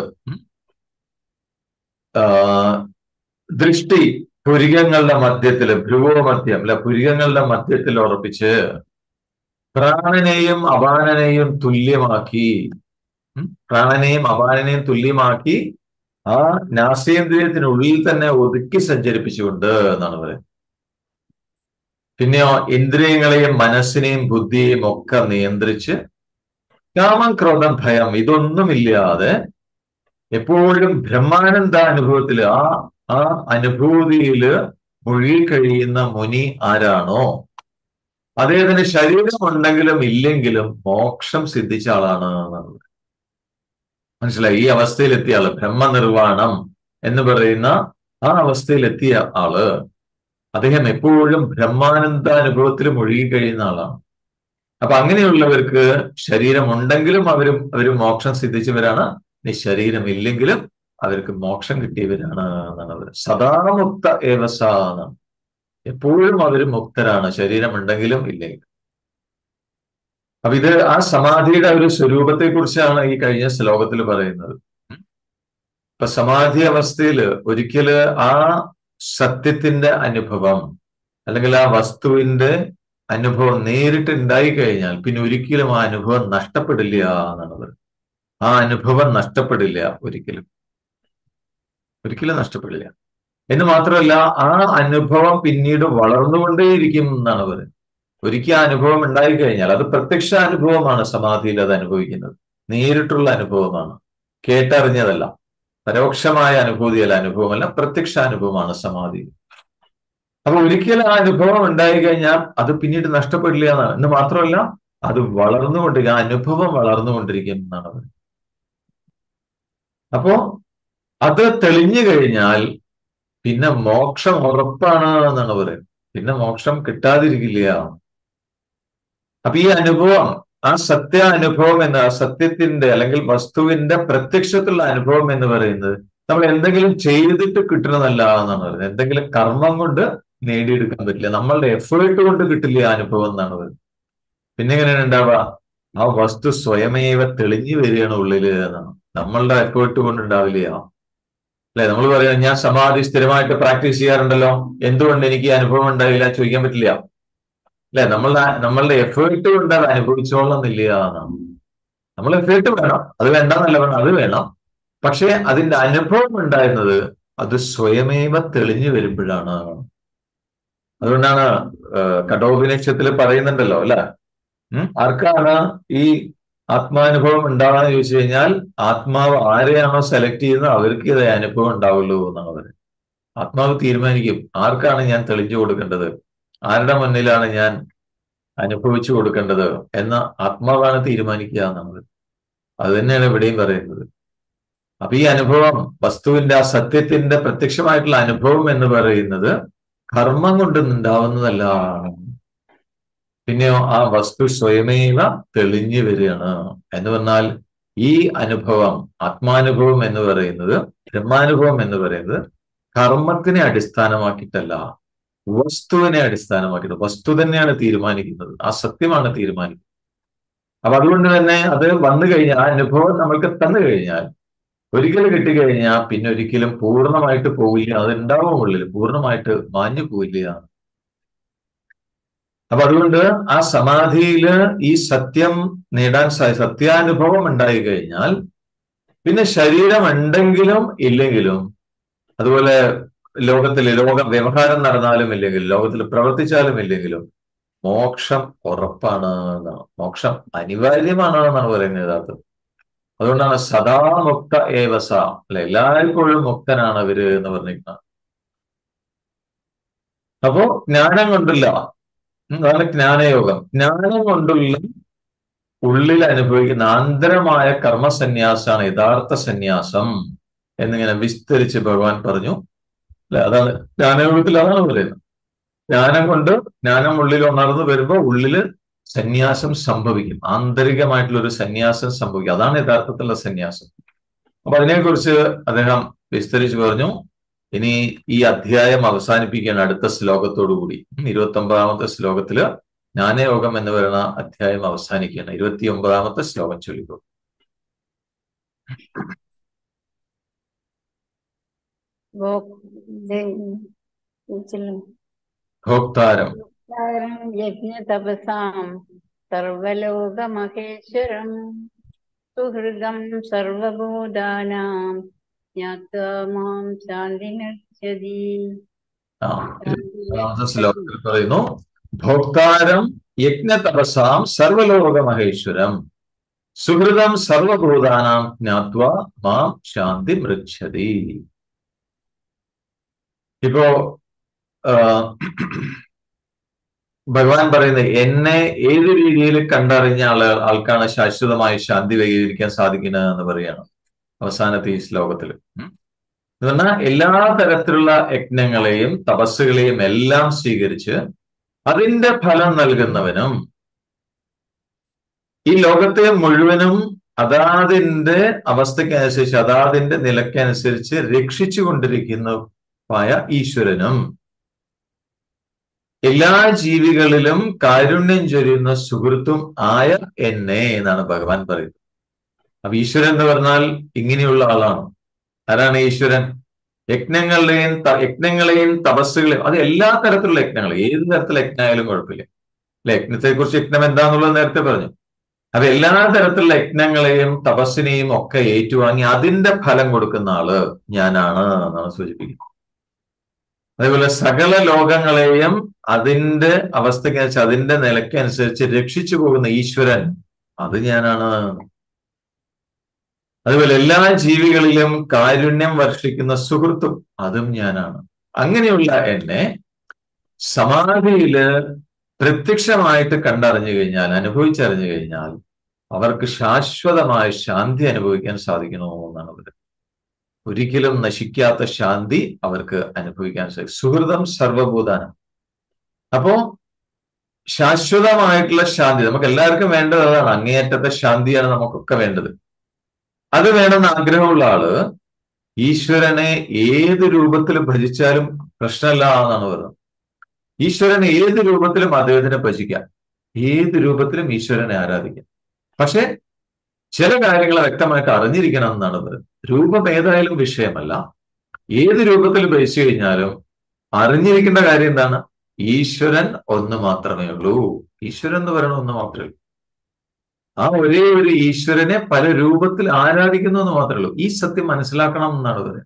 ദൃഷ്ടി പുരികങ്ങളുടെ മധ്യത്തിൽ ഭ്രുവോ മധ്യം അല്ല പുരികങ്ങളുടെ മധ്യത്തിൽ ഉറപ്പിച്ച് പ്രാണനെയും അപാനനെയും തുല്യമാക്കി പ്രാണനെയും അപാനനെയും തുല്യമാക്കി ആ നാസേന്ദ്രിയത്തിനുള്ളിൽ തന്നെ ഒതുക്കി സഞ്ചരിപ്പിച്ചുകൊണ്ട് എന്നാണ് പറയുന്നത് പിന്നെയോ ഇന്ദ്രിയങ്ങളെയും മനസ്സിനെയും ബുദ്ധിയെയും ഒക്കെ നിയന്ത്രിച്ച് കാമം ക്രോധം ഭയം ഇതൊന്നുമില്ലാതെ എപ്പോഴും ബ്രഹ്മാനന്ദ അനുഭവത്തിൽ ആ ആ അനുഭൂതിയില് മുഴുകി കഴിയുന്ന മുനി ആരാണോ അദ്ദേഹത്തിന് ശരീരം ഉണ്ടെങ്കിലും ഇല്ലെങ്കിലും മോക്ഷം സിദ്ധിച്ച ആളാണ് എന്നാണ് മനസ്സിലായി ഈ അവസ്ഥയിലെത്തിയ ആള് ബ്രഹ്മനിർവാണം എന്ന് പറയുന്ന ആ അവസ്ഥയിലെത്തിയ ആള് അദ്ദേഹം എപ്പോഴും ബ്രഹ്മാനന്ദ അനുഭവത്തിൽ മുഴുകി കഴിയുന്ന ആളാണ് അപ്പൊ അങ്ങനെയുള്ളവർക്ക് ശരീരം ഉണ്ടെങ്കിലും അവരും അവർ മോക്ഷം സിദ്ധിച്ചവരാണ് ഇനി ശരീരം ഇല്ലെങ്കിലും അവർക്ക് മോക്ഷം കിട്ടിയവരാണ് എന്നാണ് അവർ സദാമുക്ത ഏവസ എന്നാണ് എപ്പോഴും അവർ മുക്തരാണ് ശരീരമുണ്ടെങ്കിലും ഇല്ലെങ്കിലും അപ്പൊ ഇത് ആ സമാധിയുടെ ഒരു സ്വരൂപത്തെ കുറിച്ചാണ് ഈ കഴിഞ്ഞ ശ്ലോകത്തിൽ പറയുന്നത് ഇപ്പൊ സമാധി അവസ്ഥയിൽ ഒരിക്കല് ആ സത്യത്തിന്റെ അനുഭവം അല്ലെങ്കിൽ ആ വസ്തുവിന്റെ അനുഭവം നേരിട്ട് ഉണ്ടായി കഴിഞ്ഞാൽ പിന്നെ ഒരിക്കലും ആ അനുഭവം നഷ്ടപ്പെടില്ല എന്നാണ് പറയുന്നത് ആ അനുഭവം നഷ്ടപ്പെടില്ല ഒരിക്കലും ഒരിക്കലും നഷ്ടപ്പെടില്ല എന്ന് മാത്രമല്ല ആ അനുഭവം പിന്നീട് വളർന്നുകൊണ്ടേയിരിക്കും എന്നാണ് പറയുന്നത് ഒരിക്കൽ ആ അനുഭവം ഉണ്ടായി കഴിഞ്ഞാൽ അത് പ്രത്യക്ഷ അനുഭവമാണ് സമാധിയിൽ അത് അനുഭവിക്കുന്നത് നേരിട്ടുള്ള അനുഭവമാണ് കേട്ടറിഞ്ഞതല്ല പരോക്ഷമായ അനുഭൂതിയല്ല അനുഭവമല്ല പ്രത്യക്ഷ അനുഭവമാണ് സമാധി അപ്പൊ ഒരിക്കലും ആ അനുഭവം ഉണ്ടായി കഴിഞ്ഞാൽ അത് പിന്നീട് നഷ്ടപ്പെടില്ല എന്നാണ് എന്ന് മാത്രമല്ല അത് വളർന്നുകൊണ്ടിരിക്കും ആ അനുഭവം വളർന്നുകൊണ്ടിരിക്കും എന്നാണ് പറയുന്നത് അപ്പോ അത് തെളിഞ്ഞു കഴിഞ്ഞാൽ പിന്നെ മോക്ഷം ഉറപ്പാണ് എന്നാണ് പറയുന്നത് പിന്നെ മോക്ഷം കിട്ടാതിരിക്കില്ല അപ്പൊ ഈ അനുഭവം ആ സത്യ അനുഭവം എന്ന ആ സത്യത്തിന്റെ അല്ലെങ്കിൽ വസ്തുവിന്റെ പ്രത്യക്ഷത്തിലുള്ള അനുഭവം എന്ന് പറയുന്നത് നമ്മൾ എന്തെങ്കിലും ചെയ്തിട്ട് കിട്ടുന്നതല്ല എന്നാണ് പറയുന്നത് എന്തെങ്കിലും കർമ്മം കൊണ്ട് നേടിയെടുക്കാൻ പറ്റില്ല നമ്മളുടെ എഫേർട്ട് കൊണ്ട് കിട്ടില്ല ആ അനുഭവം എന്നാണ് പറയുന്നത് പിന്നെ എങ്ങനെയാണ് ഉണ്ടാവുക ആ വസ്തു സ്വയമേവ തെളിഞ്ഞു വരികയാണ് ഉള്ളില് എന്നാണ് നമ്മളുടെ എഫേർട്ട് കൊണ്ട് ഉണ്ടാവില്ല അല്ലെ നമ്മൾ പറയാം ഞാൻ സമാധി സ്ഥിരമായിട്ട് പ്രാക്ടീസ് ചെയ്യാറുണ്ടല്ലോ എന്തുകൊണ്ട് എനിക്ക് ഈ അനുഭവം ഉണ്ടായില്ല ചോദിക്കാൻ പറ്റില്ല അല്ലെ നമ്മളുടെ നമ്മളുടെ എഫേർട്ട് കൊണ്ട് അത് അനുഭവിച്ചോളന്നില്ല എന്നാണ് നമ്മൾ എഫേർട്ട് വേണം അത് വേണ്ടെന്നല്ല വേണം അത് വേണം പക്ഷെ അതിന്റെ അനുഭവം ഉണ്ടായിരുന്നത് അത് സ്വയമേവ തെളിഞ്ഞു വരുമ്പോഴാണ് അതുകൊണ്ടാണ് കഠോപനിഷത്തിൽ പറയുന്നുണ്ടല്ലോ അല്ലെ ഉം ആർക്കാണ് ഈ ആത്മാനുഭവം ഉണ്ടാവാന്ന് ചോദിച്ചു കഴിഞ്ഞാൽ ആത്മാവ് ആരെയാണോ സെലക്ട് ചെയ്യുന്നത് അവർക്ക് ഇതേ അനുഭവം ഉണ്ടാവുള്ളൂ എന്നാണ് പറയുന്നത് ആത്മാവ് തീരുമാനിക്കും ആർക്കാണ് ഞാൻ തെളിഞ്ഞു കൊടുക്കേണ്ടത് ആരുടെ മുന്നിലാണ് ഞാൻ അനുഭവിച്ചു കൊടുക്കേണ്ടത് എന്ന ആത്മാവാണ് തീരുമാനിക്കുക എന്നുള്ളത് അത് തന്നെയാണ് ഇവിടെയും പറയുന്നത് അപ്പൊ ഈ അനുഭവം വസ്തുവിന്റെ ആ സത്യത്തിന്റെ പ്രത്യക്ഷമായിട്ടുള്ള അനുഭവം എന്ന് പറയുന്നത് കർമ്മം കൊണ്ട് ഉണ്ടാവുന്നതല്ല പിന്നെയോ ആ വസ്തു സ്വയമേവ തെളിഞ്ഞു വരികയാണ് എന്ന് പറഞ്ഞാൽ ഈ അനുഭവം ആത്മാനുഭവം എന്ന് പറയുന്നത് ബ്രഹ്മാനുഭവം എന്ന് പറയുന്നത് കർമ്മത്തിനെ അടിസ്ഥാനമാക്കിയിട്ടല്ല വസ്തുവിനെ അടിസ്ഥാനമാക്കിയിട്ട് വസ്തു തന്നെയാണ് തീരുമാനിക്കുന്നത് ആ സത്യമാണ് തീരുമാനിക്കുന്നത് അപ്പൊ അതുകൊണ്ട് തന്നെ അത് വന്നു കഴിഞ്ഞാൽ ആ അനുഭവം നമ്മൾക്ക് തന്നു കഴിഞ്ഞാൽ ഒരിക്കലും കിട്ടിക്കഴിഞ്ഞാൽ പിന്നെ ഒരിക്കലും പൂർണ്ണമായിട്ട് പോവില്ല അത് ഉണ്ടാവും ഉള്ളിൽ പൂർണ്ണമായിട്ട് മാഞ്ഞു പോവില്ല അപ്പൊ അതുകൊണ്ട് ആ സമാധിയില് ഈ സത്യം നേടാൻ സാധി സത്യാനുഭവം ഉണ്ടായി കഴിഞ്ഞാൽ പിന്നെ ശരീരം ഉണ്ടെങ്കിലും ഇല്ലെങ്കിലും അതുപോലെ ലോകത്തിൽ ലോക വ്യവഹാരം നടന്നാലും ഇല്ലെങ്കിലും ലോകത്തിൽ പ്രവർത്തിച്ചാലും ഇല്ലെങ്കിലും മോക്ഷം ഉറപ്പാണ് എന്നാണ് മോക്ഷം അനിവാര്യമാണ് എന്നാണ് പറയുന്നത് യഥാർത്ഥം അതുകൊണ്ടാണ് സദാ മുക്ത ഏവസ അല്ലെ എല്ലായ്പ്പോഴും മുക്തനാണ് അവര് എന്ന് പറഞ്ഞിരിക്കുന്നത് അപ്പോ ജ്ഞാനം കൊണ്ടില്ല അതാണ് ജ്ഞാനയോഗം ജ്ഞാനം കൊണ്ടുള്ള ഉള്ളിൽ അനുഭവിക്കുന്ന ആന്തരമായ കർമ്മസന്യാസാണ് യഥാർത്ഥ സന്യാസം എന്നിങ്ങനെ വിസ്തരിച്ച് ഭഗവാൻ പറഞ്ഞു അല്ലെ അതാണ് ജ്ഞാനയോഗത്തിൽ അതാണ് പറയുന്നത് ജ്ഞാനം കൊണ്ട് ജ്ഞാനം ഉള്ളിൽ ഉണർന്നു വരുമ്പോൾ ഉള്ളില് സന്യാസം സംഭവിക്കും ആന്തരികമായിട്ടുള്ള ഒരു സന്യാസം സംഭവിക്കും അതാണ് യഥാർത്ഥത്തിലുള്ള സന്യാസം അപ്പൊ അതിനെക്കുറിച്ച് അദ്ദേഹം വിസ്തരിച്ച് പറഞ്ഞു ഇനി ഈ അധ്യായം അവസാനിപ്പിക്കുകയാണ് അടുത്ത ശ്ലോകത്തോടു കൂടി ഇരുപത്തി ഒമ്പതാമത്തെ ശ്ലോകത്തില് ജ്ഞാനയോഗം എന്ന് പറയുന്ന അധ്യായം അവസാനിക്കുകയാണ് ഇരുപത്തി ഒമ്പതാമത്തെ ശ്ലോകം ചൊല്ലിക്കോ ഭോക്താരം യജ്ഞതപസാം സർവലോകമഹേശ്വരം സുഹൃദം സർവഭൂതാനാം ജ്ഞാത്വാ മാം ശാന്തിനർച്ചതി ആ ഇരുപതാമത്തെ ശ്ലോകത്തിൽ പറയുന്നു ഭോക്താരം യജ്ഞതപസാം സർവലോക മഹേശ്വരം സുഹൃതം സർവഭൂതാനാം ജ്ഞാത്വ മാം ശാന്തി മൃച്ഛതി ഇപ്പോ ഭഗവാൻ പറയുന്നത് എന്നെ ഏത് രീതിയിൽ കണ്ടറിഞ്ഞ ആള് ആൾക്കാണ് ശാശ്വതമായി ശാന്തി വൈകരിക്കാൻ സാധിക്കുന്നത് എന്ന് പറയണം അവസാനത്തെ ഈ ശ്ലോകത്തിൽ എന്ന് പറഞ്ഞാൽ എല്ലാ തരത്തിലുള്ള യജ്ഞങ്ങളെയും തപസ്സുകളെയും എല്ലാം സ്വീകരിച്ച് അതിന്റെ ഫലം നൽകുന്നവനും ഈ ലോകത്തെ മുഴുവനും അതാതിന്റെ അവസ്ഥയ്ക്കനുസരിച്ച് അതാതിന്റെ നിലയ്ക്കനുസരിച്ച് രക്ഷിച്ചു കൊണ്ടിരിക്കുന്നതായ ഈശ്വരനും എല്ലാ ജീവികളിലും കാരുണ്യം ചൊരിയുന്ന സുഹൃത്തും ആയ എന്നെ എന്നാണ് ഭഗവാൻ പറയുന്നത് അപ്പൊ ഈശ്വരൻ എന്ന് പറഞ്ഞാൽ ഇങ്ങനെയുള്ള ആളാണ് ആരാണ് ഈശ്വരൻ യജ്ഞങ്ങളുടെയും യജ്ഞങ്ങളെയും തപസ്സുകളെയും അത് എല്ലാ തരത്തിലുള്ള യജ്ഞങ്ങൾ ഏത് തരത്തിലുള്ള യജ്ഞമായാലും കുഴപ്പമില്ല അല്ലെ യജ്ഞത്തെ കുറിച്ച് യജ്ഞം എന്താന്നുള്ളത് നേരത്തെ പറഞ്ഞു അപ്പൊ എല്ലാ തരത്തിലുള്ള യജ്ഞങ്ങളെയും തപസ്സിനെയും ഒക്കെ ഏറ്റുവാങ്ങി അതിന്റെ ഫലം കൊടുക്കുന്ന ആള് ഞാനാണ് എന്നാണ് സൂചിപ്പിക്കുന്നത് അതേപോലെ സകല ലോകങ്ങളെയും അതിന്റെ അവസ്ഥയ്ക്കനുസരിച്ച് അതിന്റെ നിലയ്ക്കനുസരിച്ച് രക്ഷിച്ചു പോകുന്ന ഈശ്വരൻ അത് ഞാനാണ് അതുപോലെ എല്ലാ ജീവികളിലും കാരുണ്യം വർഷിക്കുന്ന സുഹൃത്തും അതും ഞാനാണ് അങ്ങനെയുള്ള എന്നെ സമാധിയില് പ്രത്യക്ഷമായിട്ട് കണ്ടറിഞ്ഞു കഴിഞ്ഞാൽ അനുഭവിച്ചറിഞ്ഞു കഴിഞ്ഞാൽ അവർക്ക് ശാശ്വതമായ ശാന്തി അനുഭവിക്കാൻ സാധിക്കണോ എന്നാണ് അവർ ഒരിക്കലും നശിക്കാത്ത ശാന്തി അവർക്ക് അനുഭവിക്കാൻ സാധിക്കും സുഹൃതം സർവഭൂതാനം അപ്പോ ശാശ്വതമായിട്ടുള്ള ശാന്തി നമുക്ക് എല്ലാവർക്കും വേണ്ടത് അതാണ് അങ്ങേയറ്റത്തെ ശാന്തിയാണ് നമുക്കൊക്കെ വേണ്ടത് അത് വേണമെന്ന് ആഗ്രഹമുള്ള ആള് ഈശ്വരനെ ഏത് രൂപത്തിൽ ഭജിച്ചാലും പ്രശ്നമില്ല എന്നാണ് പറയുന്നത് ഈശ്വരനെ ഏത് രൂപത്തിലും അദ്ദേഹത്തിനെ ഭജിക്കാം ഏത് രൂപത്തിലും ഈശ്വരനെ ആരാധിക്കാം പക്ഷെ ചില കാര്യങ്ങൾ വ്യക്തമായിട്ട് അറിഞ്ഞിരിക്കണം എന്നാണ് പറയുന്നത് രൂപം ഏതായാലും വിഷയമല്ല ഏത് രൂപത്തിൽ ഭജിച്ചു കഴിഞ്ഞാലും അറിഞ്ഞിരിക്കേണ്ട കാര്യം എന്താണ് ഈശ്വരൻ ഒന്ന് മാത്രമേ ഉള്ളൂ ഈശ്വരൻ എന്ന് പറയുന്നത് ഒന്ന് മാത്രമേ ഉള്ളൂ ആ ഒരേ ഒരു ഈശ്വരനെ പല രൂപത്തിൽ ആരാധിക്കുന്നു എന്ന് മാത്രമേ ഉള്ളൂ ഈ സത്യം മനസ്സിലാക്കണം എന്നാണ് പറയുന്നത്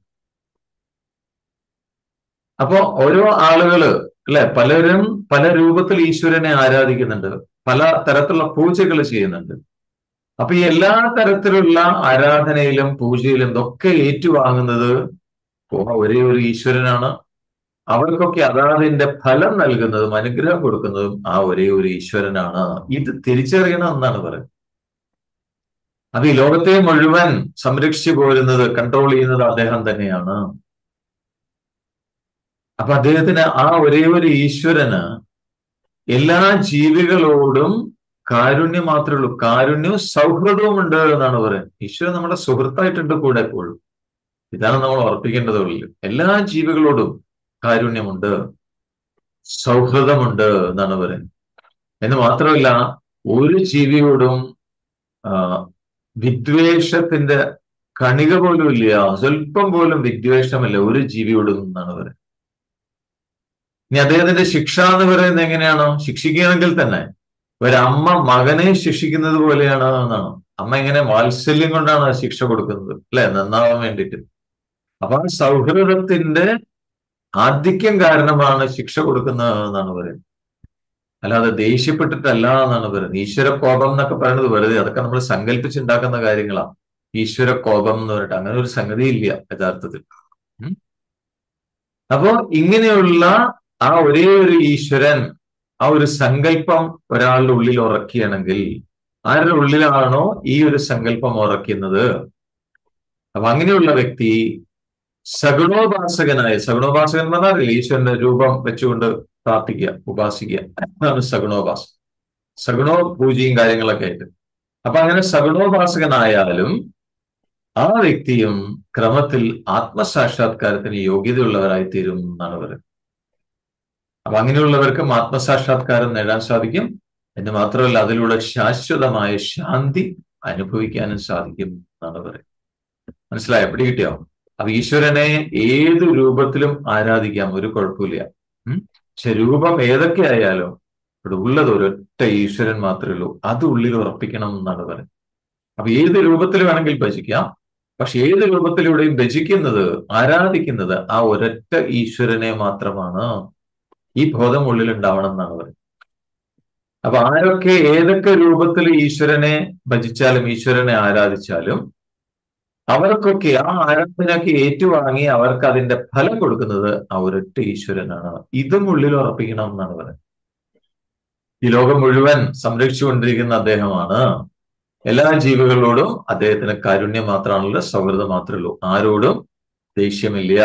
അപ്പോ ഓരോ ആളുകള് അല്ലെ പലരും പല രൂപത്തിൽ ഈശ്വരനെ ആരാധിക്കുന്നുണ്ട് പല തരത്തിലുള്ള പൂജകൾ ചെയ്യുന്നുണ്ട് അപ്പൊ ഈ എല്ലാ തരത്തിലുള്ള ആരാധനയിലും പൂജയിലും ഇതൊക്കെ ഏറ്റുവാങ്ങുന്നത് ഒരേ ഒരു ഈശ്വരനാണ് അവർക്കൊക്കെ അതാതിന്റെ ഫലം നൽകുന്നതും അനുഗ്രഹം കൊടുക്കുന്നതും ആ ഒരേ ഒരു ഈശ്വരനാണ് ഇത് തിരിച്ചറിയണം എന്നാണ് പറയുന്നത് അത് ഈ ലോകത്തെ മുഴുവൻ സംരക്ഷിച്ചു പോരുന്നത് കൺട്രോൾ ചെയ്യുന്നത് അദ്ദേഹം തന്നെയാണ് അപ്പൊ അദ്ദേഹത്തിന് ആ ഒരേ ഒരു ഈശ്വരന് എല്ലാ ജീവികളോടും കാരുണ്യം മാത്രമേ ഉള്ളൂ കാരുണ്യവും സൗഹൃദവും ഉണ്ട് എന്നാണ് പറയുന്നത് ഈശ്വരൻ നമ്മുടെ സുഹൃത്തായിട്ടുണ്ട് കൂടെ എപ്പോഴും ഇതാണ് നമ്മൾ ഉറപ്പിക്കേണ്ടതുള്ളൂ എല്ലാ ജീവികളോടും കാരുണ്യമുണ്ട് സൗഹൃദമുണ്ട് എന്നാണ് പറയുന്നത് എന്ന് മാത്രമല്ല ഒരു ജീവിയോടും വിദ്വേഷത്തിന്റെ കണിക പോലും ഇല്ല സ്വല്പം പോലും വിദ്വേഷമില്ല ഒരു ജീവിയോടും എന്നാണ് പറയുന്നത് ഇനി അദ്ദേഹത്തിന്റെ ശിക്ഷ എന്ന് പറയുന്നത് എങ്ങനെയാണോ ശിക്ഷിക്കുകയാണെങ്കിൽ തന്നെ ഒരമ്മ മകനെ ശിക്ഷിക്കുന്നത് പോലെയാണ് എന്നാണ് അമ്മ ഇങ്ങനെ വാത്സല്യം കൊണ്ടാണ് ശിക്ഷ കൊടുക്കുന്നത് അല്ലെ നന്നാവാൻ വേണ്ടിയിട്ട് അപ്പൊ ആ സൗഹൃദത്തിന്റെ ആധിക്യം കാരണമാണ് ശിക്ഷ കൊടുക്കുന്നത് എന്നാണ് പറയുന്നത് അല്ലാതെ ദേഷ്യപ്പെട്ടിട്ടല്ല എന്നാണ് പറയുന്നത് ഈശ്വര കോപം എന്നൊക്കെ പറയുന്നത് വെറുതെ അതൊക്കെ നമ്മൾ സങ്കല്പിച്ചുണ്ടാക്കുന്ന കാര്യങ്ങളാണ് ഈശ്വര കോപം എന്ന് പറഞ്ഞിട്ട് അങ്ങനെ ഒരു സംഗതി ഇല്ല യഥാർത്ഥത്തിൽ അപ്പോ ഇങ്ങനെയുള്ള ആ ഒരേ ഒരു ഈശ്വരൻ ആ ഒരു സങ്കല്പം ഒരാളുടെ ഉള്ളിൽ ഉറക്കുകയാണെങ്കിൽ ആരുടെ ഉള്ളിലാണോ ഈ ഒരു സങ്കല്പം ഉറക്കുന്നത് അപ്പൊ അങ്ങനെയുള്ള വ്യക്തി സഗുണോപാസകനായ സഗുണോപാസകൻ എന്ന് പറഞ്ഞാൽ ഈശ്വരന്റെ രൂപം വെച്ചുകൊണ്ട് പ്രാർത്ഥിക്കുക ഉപാസിക്കുക അതാണ് സഗുണോപാസകം സഗുണോ പൂജയും കാര്യങ്ങളൊക്കെ ആയിട്ട് അപ്പൊ അങ്ങനെ സഗുണോപാസകനായാലും ആ വ്യക്തിയും ക്രമത്തിൽ ആത്മസാക്ഷാത്കാരത്തിന് യോഗ്യതയുള്ളവരായി തീരും എന്നാണ് പറയുന്നത് അപ്പൊ അങ്ങനെയുള്ളവർക്കും ആത്മസാക്ഷാത്കാരം നേടാൻ സാധിക്കും എന്ന് മാത്രമല്ല അതിലൂടെ ശാശ്വതമായ ശാന്തി അനുഭവിക്കാനും സാധിക്കും എന്നാണ് പറയുന്നത് മനസ്സിലായോ എപ്പിടി കിട്ടിയോ അപ്പൊ ഈശ്വരനെ ഏത് രൂപത്തിലും ആരാധിക്കാം ഒരു കുഴപ്പമില്ല പക്ഷെ രൂപം ഏതൊക്കെ ആയാലും ഇവിടെ ഉള്ളത് ഒരൊറ്റ ഈശ്വരൻ മാത്രമേ ഉള്ളൂ അത് ഉള്ളിൽ ഉറപ്പിക്കണം എന്നാണ് പറയുന്നത് അപ്പൊ ഏത് രൂപത്തിൽ വേണമെങ്കിൽ ഭജിക്കാം പക്ഷെ ഏത് രൂപത്തിലൂടെയും ഭജിക്കുന്നത് ആരാധിക്കുന്നത് ആ ഒരൊറ്റ ഈശ്വരനെ മാത്രമാണ് ഈ ബോധം ഉള്ളിൽ ഉണ്ടാവണം എന്നാണ് പറയുന്നത് അപ്പൊ ആരൊക്കെ ഏതൊക്കെ രൂപത്തിൽ ഈശ്വരനെ ഭജിച്ചാലും ഈശ്വരനെ ആരാധിച്ചാലും അവർക്കൊക്കെ ആ ആരാധനയ്ക്ക് ഏറ്റുവാങ്ങി അവർക്ക് അതിന്റെ ഫലം കൊടുക്കുന്നത് ആ ഒരൊറ്റ ഈശ്വരനാണ് ഇതും ഉള്ളിൽ ഉറപ്പിക്കണം എന്നാണ് പറയുന്നത് ഈ ലോകം മുഴുവൻ സംരക്ഷിച്ചുകൊണ്ടിരിക്കുന്ന അദ്ദേഹമാണ് എല്ലാ ജീവികളോടും അദ്ദേഹത്തിന് കാരുണ്യം മാത്രമാണല്ലോ സൗഹൃദം മാത്രമേ ഉള്ളൂ ആരോടും ദേഷ്യമില്ല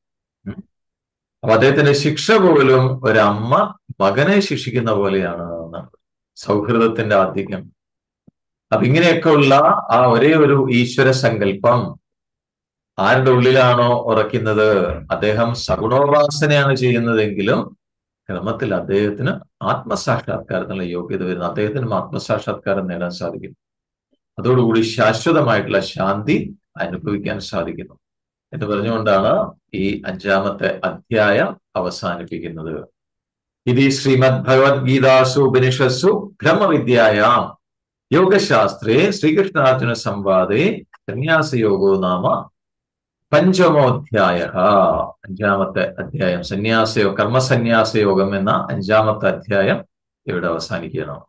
അപ്പൊ അദ്ദേഹത്തിന്റെ ശിക്ഷ പോലും ഒരമ്മ മകനെ ശിക്ഷിക്കുന്ന പോലെയാണ് എന്നാണ് സൗഹൃദത്തിന്റെ ആധിക്യം അപ്പൊ ഇങ്ങനെയൊക്കെ ഉള്ള ആ ഒരേ ഒരു ഈശ്വര സങ്കല്പം ആരുടെ ഉള്ളിലാണോ ഉറക്കുന്നത് അദ്ദേഹം സഗുണോപാസനയാണ് ചെയ്യുന്നതെങ്കിലും ക്രമത്തിൽ അദ്ദേഹത്തിന് ആത്മസാക്ഷാത്കാരത്തിനുള്ള യോഗ്യത വരുന്നു അദ്ദേഹത്തിനും ആത്മസാക്ഷാത്കാരം നേടാൻ സാധിക്കും അതോടുകൂടി ശാശ്വതമായിട്ടുള്ള ശാന്തി അനുഭവിക്കാൻ സാധിക്കുന്നു എന്ന് പറഞ്ഞുകൊണ്ടാണ് ഈ അഞ്ചാമത്തെ അധ്യായം അവസാനിപ്പിക്കുന്നത് ഇത് ശ്രീമദ് ഭഗവത്ഗീതാസു ഉപനിഷത്സു ബ്രഹ്മവിദ്യായാം യോഗശാസ്ത്രേ ശ്രീകൃഷ്ണാർജുന സംവാദേ സന്യാസയോഗോ നാമ പഞ്ചമോധ്യായ അഞ്ചാമത്തെ അധ്യായം സന്യാസയോ കർമ്മസന്യാസയോഗം എന്ന അഞ്ചാമത്തെ അധ്യായം ഇവിടെ അവസാനിക്കുകയാണ്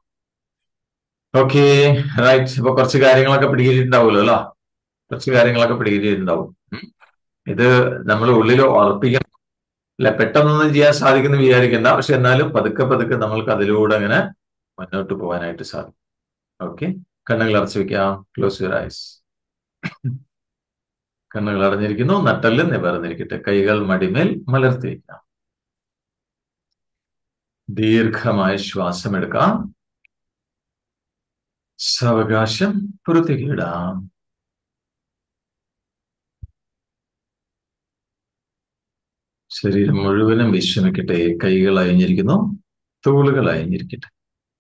ഓക്കെ റൈറ്റ് ഇപ്പൊ കുറച്ച് കാര്യങ്ങളൊക്കെ പിടികിട്ടിട്ടുണ്ടാവുമല്ലോ അല്ല കുറച്ച് കാര്യങ്ങളൊക്കെ പിടികിട്ടിട്ടുണ്ടാവും ഇത് നമ്മൾ ഉള്ളിൽ ഉറപ്പിക്കണം അല്ല പെട്ടെന്നൊന്നും ചെയ്യാൻ സാധിക്കുന്ന വിചാരിക്കണ്ട പക്ഷെ എന്നാലും പതുക്കെ പതുക്കെ നമ്മൾക്ക് അതിലൂടെ അങ്ങനെ മുന്നോട്ട് പോകാനായിട്ട് സാധിക്കും ഓക്കെ കണ്ണുകൾ അടച്ചു വെക്കാം ക്ലോസ് യുവർ ഐസ് കണ്ണുകൾ അടഞ്ഞിരിക്കുന്നു നട്ടല് നിവർന്നിരിക്കട്ടെ കൈകൾ മടിമേൽ മലർത്തി വയ്ക്കാം ദീർഘമായ ശ്വാസം എടുക്കാം സാവകാശം പുറത്തേക്ക് ഇടാം ശരീരം മുഴുവനും വിശ്രമിക്കട്ടെ കൈകൾ അയഞ്ഞിരിക്കുന്നു തോളുകൾ അയഞ്ഞിരിക്കട്ടെ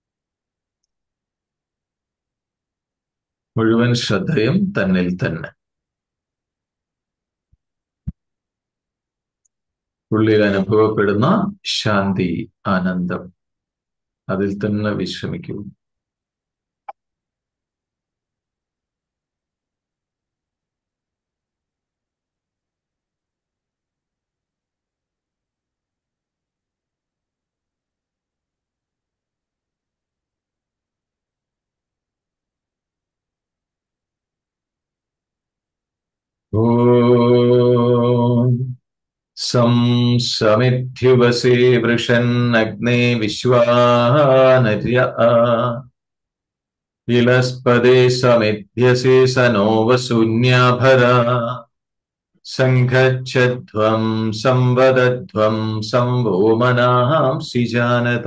മുഴുവൻ ശ്രദ്ധയും തന്നിൽ തന്നെ ഉള്ളിൽ അനുഭവപ്പെടുന്ന ശാന്തി ആനന്ദം അതിൽ തന്നെ വിശ്രമിക്കൂ ഓം സം സമിത്യുവസേ വൃഷന്നഗ്നേ വിശ്വാനര്യ ഇലസ്പദേ സമിധ്യസേ സനോവശൂന്യാഭര സംഘച്ഛധ്വം സംവദധ്വം സംവോമനാംസി ജാനത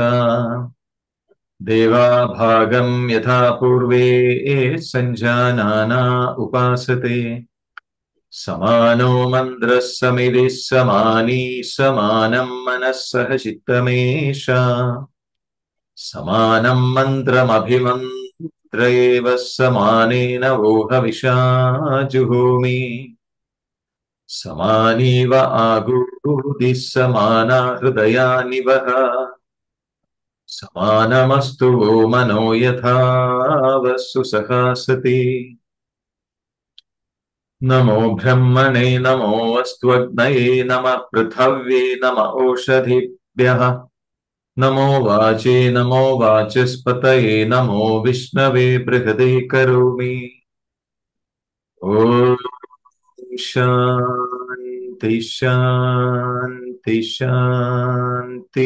ദേവാഭാഗം യഥാ പൂർവേ സഞ്ജാനാനാ ഉപാസത്തെ സമാനോ മന്ത്രഃ സമിതി സമാനീ സമാനം മനസ്സഹ ചിത്തമേഷ സമാനം മന്ത്രമഭിമന്ത്രയേവ സമാനേന വോഹവിഷാജുഹോമി സമാനീവ ആഗൂതി സമാനാ ഹൃദയാനിവഹ സമാനമസ്തു വോ മനോ യഥാവസ്സു സഹാസതി നമോ ബ്രഹ്മണേ നമോ അസ്ത്വഗ്നയേ നമ പൃഥവ്യേ നമ ഓഷധിഭ്യ നമോ വാചേ നമോ വാചസ്പതയേ നമോ വിഷ്ണവേ ബൃഹദേ കരോമി ഓം ശാന്തി ശാന്തി ശാന്തി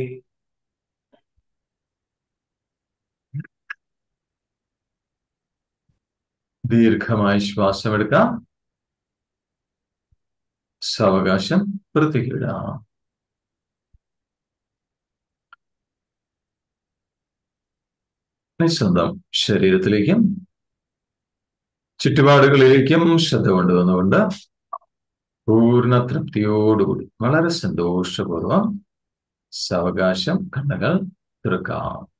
ദീർഘമായി ശ്വാസമെടുക്കാം സാവകാശം വൃത്തിക്കിടാം സ്വന്തം ശരീരത്തിലേക്കും ചുറ്റുപാടുകളിലേക്കും ശ്രദ്ധ കൊണ്ടുവന്നുകൊണ്ട് പൂർണ്ണ തൃപ്തിയോടുകൂടി വളരെ സന്തോഷപൂർവം സാവകാശം കണ്ണുകൾ തുറക്കാം